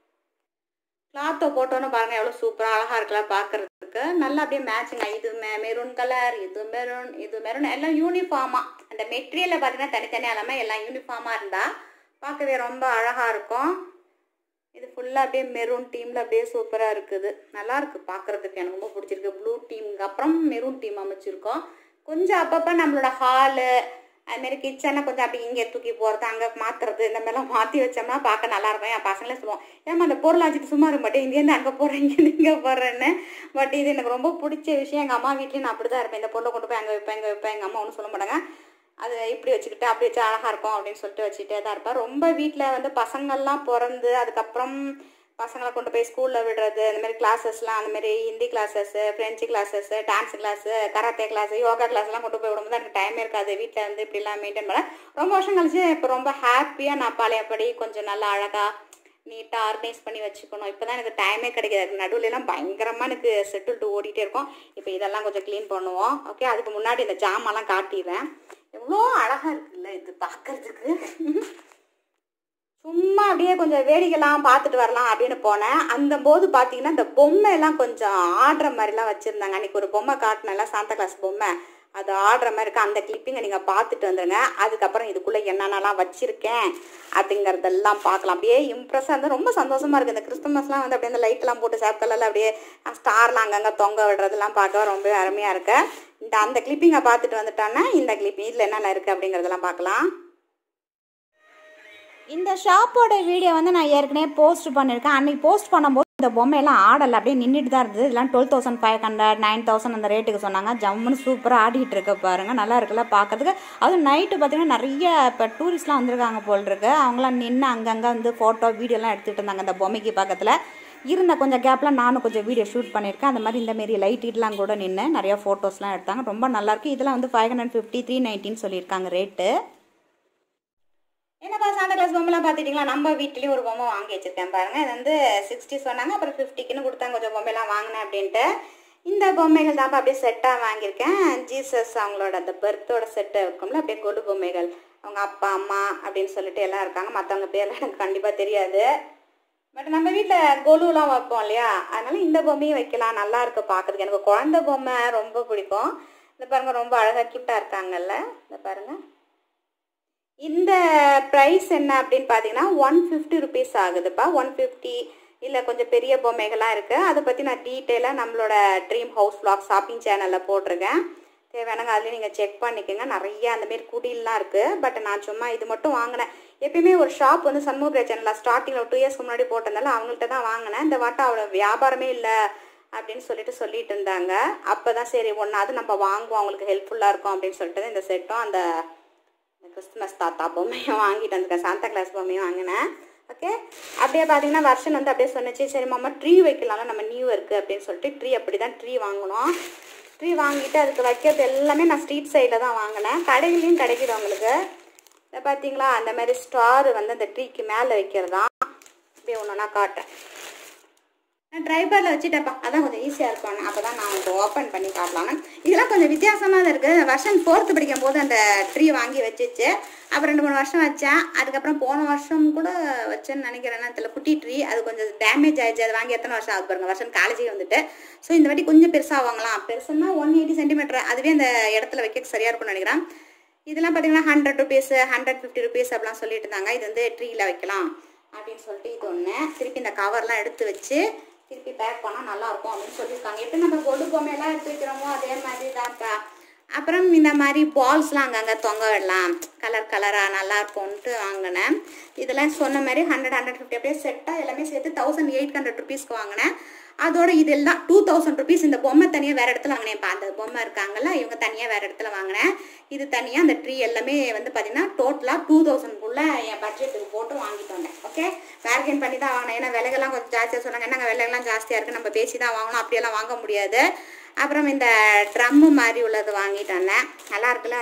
கிளாத்தை போட்டோன்னு பாருங்கள் எவ்வளோ சூப்பராக அழகாக இருக்குல்ல பார்க்குறதுக்கு நல்லா அப்படியே மேட்சிங் இது மெ மெரூன் கலர் இது மெரூன் இது மெரூன் எல்லாம் யூனிஃபார்மாக அந்த மெட்டீரியலில் பார்த்தீங்கன்னா தனித்தனியாக இல்லாமல் எல்லாம் யூனிஃபார்மாக இருந்தால் பார்க்கவே ரொம்ப அழகாக இருக்கும் இது ஃபுல்லாக அப்படியே மெரூன் டீமில் அப்படியே சூப்பராக இருக்குது நல்லா இருக்குது பார்க்குறதுக்கு எனக்கு ரொம்ப பிடிச்சிருக்கு ப்ளூ டீமுக்கு அப்புறம் மெரூன் டீம் அமைச்சிருக்கோம் கொஞ்சம் அப்பப்போ நம்மளோட ஹாலு அதுமாரி கிச்சனில் கொஞ்சம் அப்படி இங்கே தூக்கி போகிறது அங்கே மாற்றுறது இந்த மாதிரிலாம் மாற்றி வச்சோம்னா பார்க்க நல்லா இருக்கும் என் பசங்களே சொல்லுவோம் ஏமா அந்த பொருள் வச்சுட்டு சும்மா இருக்க மாட்டேன் இங்கேருந்து அங்கே போடுறேன் இங்கேருந்து இங்கே போடுறேன்னு பட் இது எனக்கு ரொம்ப பிடிச்ச விஷயம் எங்கள் அம்மா வீட்லேயும் நான் அப்படி தான் இருப்பேன் இந்த பொருளை கொண்டு போய் அங்கே வைப்பேன் இங்கே வைப்பேன் எங்கள் அம்மா ஒன்றும் சொல்ல மாட்டாங்க அது இப்படி வச்சுக்கிட்டு அப்படி வச்சா அழகாக இருக்கும் அப்படின்னு சொல்லிட்டு வச்சுட்டே தான் இருப்பேன் ரொம்ப வீட்டில் வந்து பசங்கள்லாம் பிறந்து அதுக்கப்புறம் பசங்களை கொண்டு போய் ஸ்கூலில் விடுறது அந்த மாதிரி கிளாஸஸ்லாம் அந்த மாதிரி Hindi classes French classes dance class karate class yoga கிளாஸ்லாம் கொண்டு போய் விடும்போது எனக்கு டைமே இருக்காது வீட்டில் வந்து இப்படிலாம் மெயின்டைன் பண்ண ரொம்ப வருஷம் கழிச்சு இப்போ ரொம்ப ஹாப்பியாக நான் பழையபடி கொஞ்சம் நல்லா அழகாக நீட்டாக ஆர்கனைஸ் பண்ணி வச்சுக்கணும் இப்போ தான் எனக்கு டைமே கிடைக்காது நடுவுலலாம் பயங்கரமாக எனக்கு செட்டில்ட்டு ஓடிட்டே இருக்கும் இப்போ இதெல்லாம் கொஞ்சம் க்ளீன் பண்ணுவோம் ஓகே அதுக்கு முன்னாடி இந்த ஜாமான்லாம் காட்டிடுறேன் எவ்வளோ அழகாக இருக்குல்ல இது பார்க்கறதுக்கு சும்மா அப்படியே கொஞ்சம் வேடிக்கைலாம் பார்த்துட்டு வரலாம் அப்படின்னு போனேன் அந்த போது பார்த்தீங்கன்னா இந்த பொம்மை எல்லாம் கொஞ்சம் ஆடுற மாதிரிலாம் வச்சுருந்தாங்க அன்றைக்கி ஒரு பொம்மை காட்டினல சாந்தா கிளாஸ் பொம்மை அது ஆடுற மாதிரி இருக்கு அந்த கிளிப்பிங்கை நீங்கள் பார்த்துட்டு வந்துடுங்க அதுக்கப்புறம் இதுக்குள்ளே என்னென்னலாம் வச்சுருக்கேன் அப்படிங்கிறதெல்லாம் பார்க்கலாம் அப்படியே இம்ப்ரெஸ்ஸாக இருந்தால் ரொம்ப சந்தோஷமாக இருக்குது இந்த கிறிஸ்துமஸ்லாம் வந்து அப்படியே அந்த லைட்லாம் போட்டு சேப் கலரில் அப்படியே ஸ்டார்லாம் அங்கங்கே தொங்க விடுறதெல்லாம் பார்க்க ரொம்ப அருமையாக இருக்கு இந்த அந்த கிளிப்பிங்கை பார்த்துட்டு வந்துட்டோன்னா இந்த கிளிப்பிங் இதில் என்னென்ன இருக்குது அப்படிங்கிறதெல்லாம் பார்க்கலாம் இந்த ஷாப்போட வீடியோ வந்து நான் ஏற்கனவே போஸ்ட் பண்ணியிருக்கேன் அன்னைக்கு போஸ்ட் பண்ணும்போது இந்த பொம்மையெல்லாம் ஆடலை அப்படியே நின்றுட்டு தான் இருந்தது இதெல்லாம் twelve thousand five hundred nine thousand அந்த ரேட்டுக்கு சொன்னாங்க ஜம்முன்னு சூப்பராக ஆடிட்டு இருக்க பாருங்க நல்லா இருக்குல்ல பார்க்கறதுக்கு அதுவும் நைட்டு பார்த்தீங்கன்னா நிறைய இப்போ டூரிஸ்ட்லாம் வந்திருக்காங்க போல் இருக்கு அவங்களாம் நின்று அங்கங்கே வந்து ஃபோட்டோ வீடியோலாம் எடுத்துகிட்டு இருந்தாங்க அந்த பொம்மைக்கு பக்கத்தில் இருந்த கொஞ்சம் கேப்பில் நானும் கொஞ்சம் வீடியோ ஷூட் பண்ணியிருக்கேன் அந்த மாதிரி இந்த மாரி லைட் இட்லாம் கூட நின்று நிறையா ஃபோட்டோஸ்லாம் எடுத்தாங்க ரொம்ப நல்லாயிருக்கு இதெல்லாம் வந்து ஃபைவ் ஹண்ட்ரட் ஃபிஃப்டி த்ரீ நைன்ட்டின்னு சொல்லியிருக்காங்க ரேட்டு என்னப்பா சாண்டா கிளாஸ் பொம்மைலாம் பார்த்துட்டிங்களா நம்ம வீட்லேயும் ஒரு பொம்மை வாங்கி வச்சுருக்கேன் பாருங்கள் இது வந்து சிக்ஸ்டி சொன்னாங்க அப்புறம் ஃபிஃப்டிக்குன்னு கொடுத்தாங்க கொஞ்சம் பொம்மைலாம் வாங்கினேன் அப்படின்ட்டு இந்த பொம்மைகள் தான் அப்படியே செட்டாக வாங்கியிருக்கேன் ஜீசஸ் அவங்களோட அந்த பர்த்தோட செட்டு இருக்கும்ல அப்படியே கொடு பொம்மைகள் அவங்க அப்பா அம்மா அப்படின்னு சொல்லிட்டு எல்லாம் இருக்காங்க மற்றவங்க பேர்லாம் எனக்கு கண்டிப்பாக தெரியாது பட் நம்ம வீட்டில் கொலுலாம் வைப்போம் இல்லையா அதனால இந்த பொம்மையும் வைக்கலாம் நல்லா இருக்கு பார்க்கறதுக்கு எனக்கு குழந்தை பொம்மை ரொம்ப பிடிக்கும் இந்த பாருங்க ரொம்ப அழகாக கியூட்டாக இருக்காங்கல்ல இந்த பாருங்க இந்த ப்ரைஸ் என்ன அப்படின்னு பார்த்தீங்கன்னா ஒன் ஃபிஃப்டி ருபீஸ் ஆகுதுப்பா ஒன் ஃபிஃப்டி இல்லை கொஞ்சம் பெரிய பொம்மைகள்லாம் இருக்குது அதை பற்றி நான் டீட்டெயிலாக நம்மளோட ட்ரீம் ஹவுஸ் vlog ஷாப்பிங் சேனலில் போட்டிருக்கேன் தேவையானங்க அதுலேயும் நீங்கள் செக் பண்ணிக்கோங்க நிறைய அந்தமாரி குடிலாம் இருக்குது பட் நான் சும்மா இது மட்டும் வாங்கினேன் எப்பயுமே ஒரு ஷாப் வந்து சண்முக சேனலில் ஸ்டார்டிங்கில் ஒரு டூ இயர்ஸ்க்கு முன்னாடி போட்டிருந்தால அவங்கள்ட்ட தான் வாங்கினேன் இந்த வாட்டம் அவ்வளோ வியாபாரமே இல்லை அப்படின்னு சொல்லிட்டு சொல்லிட்டு இருந்தாங்க அப்போ தான் சரி ஒன்றாவது நம்ம வாங்குவோம் அவங்களுக்கு ஹெல்ப்ஃபுல்லாக இருக்கும் அப்படின்னு சொல்லிட்டு தான் இந்த செட்டும் அந்த இந்த கிறிஸ்துமஸ் தாத்தா பொம்மையும் வாங்கிட்டு வந்திருக்கேன் சாந்தா கிளாஸ் பொம்மையும் வாங்கினேன் ஓகே அப்படியே பார்த்தீங்கன்னா வருஷன் வந்து அப்படியே சொன்னிச்சு சரி மாமா ட்ரீ வைக்கலாம்ல நம்ம நியூ இருக்குது அப்படின்னு சொல்லிட்டு ட்ரீ அப்படி தான் ட்ரீ வாங்கினோம் ட்ரீ வாங்கிட்டு அதுக்கு வைக்கிறது எல்லாமே நான் ஸ்ட்ரீட் சைடில் தான் வாங்கினேன் கடைகளையும் கிடைக்குது உங்களுக்கு இதை பார்த்தீங்களா அந்த மாதிரி ஸ்டார் வந்து அந்த ட்ரீக்கு மேலே வைக்கிறது தான் அப்படியே ஒன்று ஒன்றா காட்டுறேன் நான் ட்ரைபரில் வச்சுட்டேப்பா அதான் கொஞ்சம் ஈஸியாக இருக்கும் அப்போ தான் நான் உங்களுக்கு ஓப்பன் பண்ணி காட்டலாம்னு இதெல்லாம் கொஞ்சம் வித்தியாசமாக தான் இருக்குது வருஷம் ஃபோர்த்து படிக்கும் போது அந்த ட்ரீ வாங்கி வச்சுச்சு அப்புறம் ரெண்டு மூணு வருஷம் வச்சேன் அதுக்கப்புறம் போன வருஷம் கூட வச்சேன்னு நினைக்கிறேன் தெரியல குட்டி ட்ரீ அது கொஞ்சம் டேமேஜ் ஆயிடுச்சு அது வாங்கி எத்தனை வருஷம் ஆகுது பாருங்க வருஷம் காலேஜுக்கு வந்துட்டு ஸோ இந்த வாட்டி கொஞ்சம் பெருசாக வாங்கலாம் பெருசுன்னா ஒன் எயிட்டி சென்டிமீட்டர் அதுவே அந்த இடத்துல வைக்க சரியாக இருக்கும்னு நினைக்கிறேன் இதெல்லாம் பார்த்தீங்கன்னா hundred rupees hundred fifty rupees அப்படிலாம் சொல்லிட்டு இருந்தாங்க இது வந்து ட்ரீல வைக்கலாம் அப்படின்னு சொல்லிட்டு இது ஒன்று திருப்பி இந்த கவர்லாம் எடுத்து வச்சு திருப்பி பேக் பண்ணால் நல்லா இருக்கும் அப்படின்னு சொல்லியிருக்காங்க எப்படி நம்ம கொடு பொம்மையெல்லாம் எடுத்து வைக்கிறோமோ அதே மாதிரி தான்ப்பா அப்புறம் இந்த மாதிரி பால்ஸ்லாம் அங்கங்கே தொங்க விடலாம் கலர் கலராக நல்லா இருக்கும்ன்ட்டு வாங்கினேன் இதெல்லாம் சொன்ன மாதிரி ஹண்ட்ரட் ஹண்ட்ரட் ஃபிஃப்டி அப்படியே செட்டாக எல்லாமே சேர்த்து தௌசண்ட் எயிட் ஹண்ட்ரட் ருபீஸ்க்கு வாங்கினேன் அதோட இதெல்லாம் டூ தௌசண்ட் ருபீஸ் இந்த பொம்மை தனியாக வேறு இடத்துல வாங்கினேன் அந்த பொம்மை இருக்காங்கல்ல இவங்க தனியாக வேறு இடத்துல வாங்கினேன் இது தனியாக அந்த ட்ரீ எல்லாமே வந்து பார்த்தீங்கன்னா டோட்டலாக டூ தௌசண்ட்குள்ளே என் பட்ஜெட்டுக்கு போட்டு வாங்கிட்டு வந்தேன் ஓகே பேர்கெயின் பண்ணி தான் வாங்கினேன் ஏன்னா விலைகள்லாம் கொஞ்சம் ஜாஸ்தியாக சொன்னாங்க என்னங்க விலைகள்லாம் ஜாஸ்தியாக இருக்குது நம்ம பேசி தான் வாங்கணும் அப்படியெல்லாம் வாங்க முடியாது அப்புறம் இந்த ட்ரம்மு மாதிரி உள்ளது வாங்கிட்டு வந்தேன் நல்லா இருக்குல்ல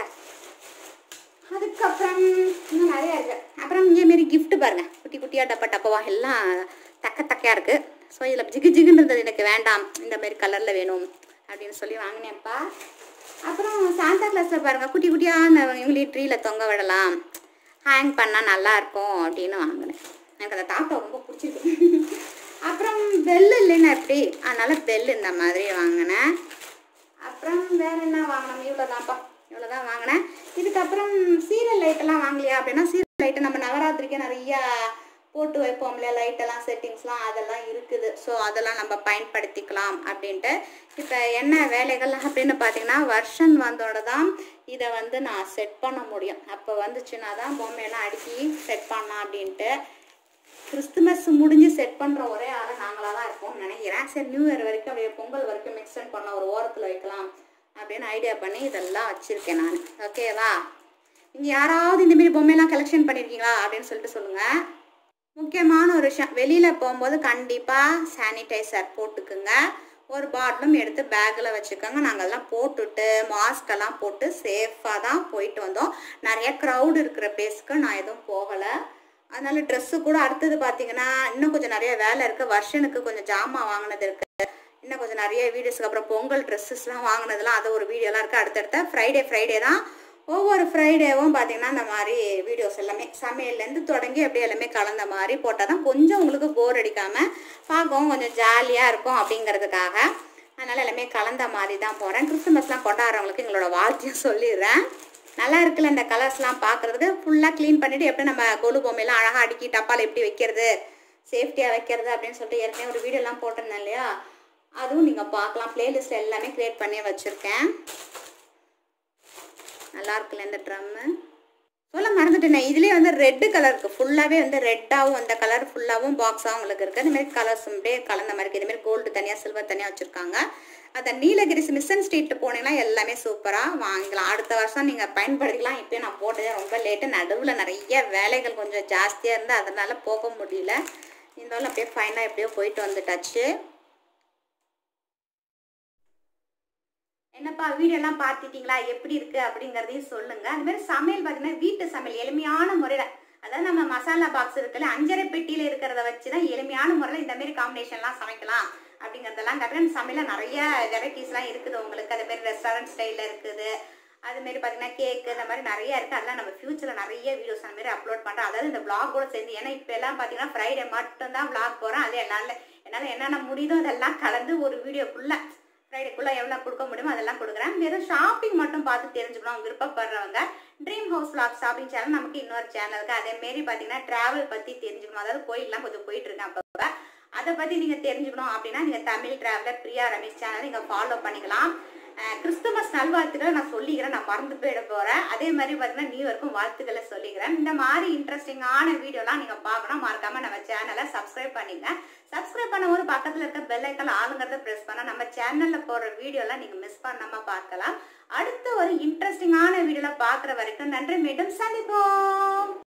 அதுக்கப்புறம் இன்னும் நிறைய இருக்கு அப்புறம் இங்கே மாரி gift பாருங்க குட்டி குட்டியாக டப்பா டப்பாவா எல்லாம் தக்க தக்கையாக இருக்கு ஸோ இதில் ஜிகு ஜிகுன்றது எனக்கு வேண்டாம் இந்த மாதிரி கலரில் வேணும் அப்படின்னு சொல்லி வாங்கினேன்ப்பா அப்புறம் சாந்தா கிளாஸில் பாருங்க குட்டி குட்டியாக அந்த இவங்களே ட்ரீல தொங்க விடலாம் ஹேங் பண்ணால் நல்லா இருக்கும் அப்படின்னு வாங்கினேன் எனக்கு அந்த தாத்தா ரொம்ப பிடிச்சிருக்கு அப்புறம் பெல் இல்லைன்னா எப்படி அதனால பெல் இந்த மாதிரி வாங்கினேன் அப்புறம் வேற என்ன வாங்கினோம் இவ்வளோதான்ப்பா இவ்வளோதான் வாங்கினேன் இதுக்கப்புறம் சீரியல் லைட்டெல்லாம் வாங்கலையா அப்படின்னா சீரியல் லைட்டு நம்ம நவராத்திரிக்கு நிறையா போட்டு வைப்போம்ல லைட்டெல்லாம் செட்டிங்ஸ்லாம் அதெல்லாம் இருக்குது ஸோ அதெல்லாம் நம்ம பயன்படுத்திக்கலாம் அப்படின்ட்டு இப்போ என்ன வேலைகள் அப்படின்னு பார்த்தீங்கன்னா வருஷன் வந்தோட தான் இதை வந்து நான் செட் பண்ண முடியும் அப்போ வந்துச்சுன்னா தான் பொம்மையெல்லாம் அடுக்கி செட் பண்ணலாம் அப்படின்ட்டு கிறிஸ்துமஸ் முடிஞ்சு செட் பண்ணுற ஒரே ஆளை நாங்களாக தான் இருப்போம்னு நினைக்கிறேன் சரி நியூ இயர் வரைக்கும் அப்படியே பொங்கல் வரைக்கும் மிக்சன் பண்ண ஒரு ஓரத்தில் வைக்கலாம் அப்படின்னு ஐடியா பண்ணி இதெல்லாம் வச்சுருக்கேன் நான் ஓகேவா நீங்கள் யாராவது இந்த மாதிரி பொம்மையெல்லாம் கலெக்ஷன் பண்ணியிருக்கீங்களா அப்படின்னு சொல்லிட்டு சொல்லுங்கள் முக்கியமான ஒரு விஷயம் வெளியில் போகும்போது கண்டிப்பாக சானிடைசர் போட்டுக்குங்க ஒரு பாட்டிலும் எடுத்து பேக்கில் வச்சுக்கோங்க நாங்கள் அதெல்லாம் போட்டுட்டு மாஸ்கெல்லாம் போட்டு சேஃபாக தான் போயிட்டு வந்தோம் நிறைய க்ரௌடு இருக்கிற பிளேஸ்க்கு நான் எதுவும் போகலை அதனால ட்ரெஸ்ஸு கூட அடுத்தது பார்த்தீங்கன்னா இன்னும் கொஞ்சம் நிறைய வேலை இருக்குது வருஷனுக்கு கொஞ்சம் ஜாமான் வாங்கினது இருக்குது இன்னும் கொஞ்சம் நிறைய வீடியோஸ்க்கு அப்புறம் பொங்கல் ட்ரெஸ்ஸஸ்லாம் வாங்கினதுலாம் அது ஒரு வீடியோலாம் இருக்குது அடுத்தடுத்த ஃப்ரைடே ஃப்ரைடே தான் ஒவ்வொரு ஃப்ரைடேவும் பார்த்தீங்கன்னா இந்த மாதிரி வீடியோஸ் எல்லாமே சமையல்லேருந்து தொடங்கி அப்படியே எல்லாமே கலந்த மாதிரி போட்டால் தான் கொஞ்சம் உங்களுக்கு போர் அடிக்காமல் பார்க்கவும் கொஞ்சம் ஜாலியாக இருக்கும் அப்படிங்கிறதுக்காக அதனால் எல்லாமே கலந்த மாதிரி தான் போகிறேன் கிறிஸ்துமஸ்லாம் கொண்டாடுறவங்களுக்கு எங்களோட வாழ்த்தையும் சொல்லிடுறேன் நல்லா இருக்குல்ல இந்த கலர்ஸ்லாம் பார்க்குறதுக்கு ஃபுல்லாக க்ளீன் பண்ணிவிட்டு எப்படி நம்ம கொலு பொம்மையெல்லாம் அழகாக அடுக்கி டப்பால் எப்படி வைக்கிறது சேஃப்டியாக வைக்கிறது அப்படின்னு சொல்லிட்டு ஏற்கனவே ஒரு வீடியோலாம் போட்டிருந்தேன் இல்லையா அதுவும் நீங்கள் பார்க்கலாம் பிளேலிஸ்ட்டில் எல்லாமே க்ரியேட் பண்ணி வச்சுருக்கேன் நல்லா இருக்குல்ல இந்த ட்ரம்மு சொல்ல மறந்துட்டேனே இதுலேயே வந்து ரெட்டு கலர் இருக்குது ஃபுல்லாகவே வந்து ரெட்டாகவும் அந்த கலர் ஃபுல்லாகவும் பாக்ஸாகவும் உங்களுக்கு இருக்குது இந்த மாதிரி கலர்ஸ் அப்படியே கலந்த மாதிரி இருக்குது இதுமாரி கோல்டு தனியாக சில்வர் தனியாக வச்சுருக்காங்க அந்த நீலகிரிஸ் மிஷன் ஸ்ட்ரீட் போனீங்கன்னா எல்லாமே சூப்பராக வாங்கிக்கலாம் அடுத்த வருஷம் நீங்கள் பயன்படுத்திக்கலாம் இப்போயே நான் போட்டதே ரொம்ப லேட்டு நடுவில் நிறைய வேலைகள் கொஞ்சம் ஜாஸ்தியாக இருந்து அதனால போக முடியல இருந்தாலும் அப்படியே ஃபைனாக எப்படியோ போயிட்டு வந்துட்டாச்சு என்னப்பா வீடியோலாம் பார்த்துட்டீங்களா எப்படி இருக்கு அப்படிங்கிறதையும் சொல்லுங்க அது மாதிரி சமையல் பார்த்தீங்கன்னா வீட்டு சமையல் எளிமையான முறையில் அதாவது நம்ம மசாலா பாக்ஸ் இருக்குல்ல அஞ்சரை பெட்டியில் இருக்கிறத வச்சு தான் எளிமையான முறையில் இந்த மாதிரி காம்பினேஷன்லாம் சமைக்கலாம் அப்படிங்கிறதெல்லாம் கரெக்டாக சமையலில் நிறைய வெரைட்டிஸ்லாம் இருக்குது உங்களுக்கு அது மாதிரி ரெஸ்டாரண்ட் ஸ்டைலில் இருக்குது அது மாதிரி பார்த்தீங்கன்னா கேக்கு இந்த மாதிரி நிறைய இருக்குது அதெல்லாம் நம்ம ஃபியூச்சரில் நிறைய வீடியோஸ் அந்த மாதிரி அப்லோட் பண்ணுறோம் அதாவது இந்த vlog கூட சேர்ந்து ஏன்னா இப்போ எல்லாம் பார்த்தீங்கன்னா ஃப்ரைடே மட்டும்தான் vlog போகிறேன் அது என்னால் என்னால் என்னென்ன முடியுதோ அதெல்லாம் கலந்து ஒரு வீடியோக்குள்ளே ஃப்ரைடேக்குள்ளே எவ்வளோ கொடுக்க முடியுமோ அதெல்லாம் கொடுக்குறேன் வெறும் ஷாப்பிங் மட்டும் பார்த்து தெரிஞ்சுக்கணும் விருப்பப்படுறவங்க dream house vlog shopping channel நமக்கு இன்னொரு சேனல் இருக்குது அதே மாரி பார்த்தீங்கன்னா ட்ராவல் பற்றி தெரிஞ்சுக்கணும் அதாவது கோயிலெலாம் கொஞ்சம் போயிட்டு இருக்கேன் அப்போ அதை பற்றி நீங்கள் தெரிஞ்சுக்கணும் அப்படின்னா நீங்கள் தமிழ் டிராவலர் பிரியா ரமேஷ் சேனல் நீங்கள் ஃபாலோ பண்ணிக்கலாம் அஹ் கிறிஸ்துமஸ் நல்வாழ்த்துக்களை நான் சொல்லிக்கிறேன் நான் மறந்து போயிட போகிறேன் அதே மாதிரி பார்த்தீங்கன்னா நியூ இயர்க்கும் வாழ்த்துக்களை சொல்லிக்கிறேன் இந்த மாதிரி இன்ட்ரெஸ்டிங்கான வீடியோலாம் நீங்கள் பார்க்கணும் மறக்காம நம்ம சேனலை சப்ஸ்கிரைப் பண்ணிங்க சப்ஸ்கிரைப் பண்ணும்போது பக்கத்தில் இருக்க பெல் ஐக்கன் ஆளுங்கிறத ப்ரெஸ் பண்ணால் நம்ம சேனலில் போடுற வீடியோலாம் நீங்கள் மிஸ் பண்ணாமல் பார்க்கலாம் அடுத்த ஒரு இன்ட்ரெஸ்டிங்கான வீடியோவில் பார்க்குற வரைக்கும் நன்றி மீண்டும் சந்திப்போம்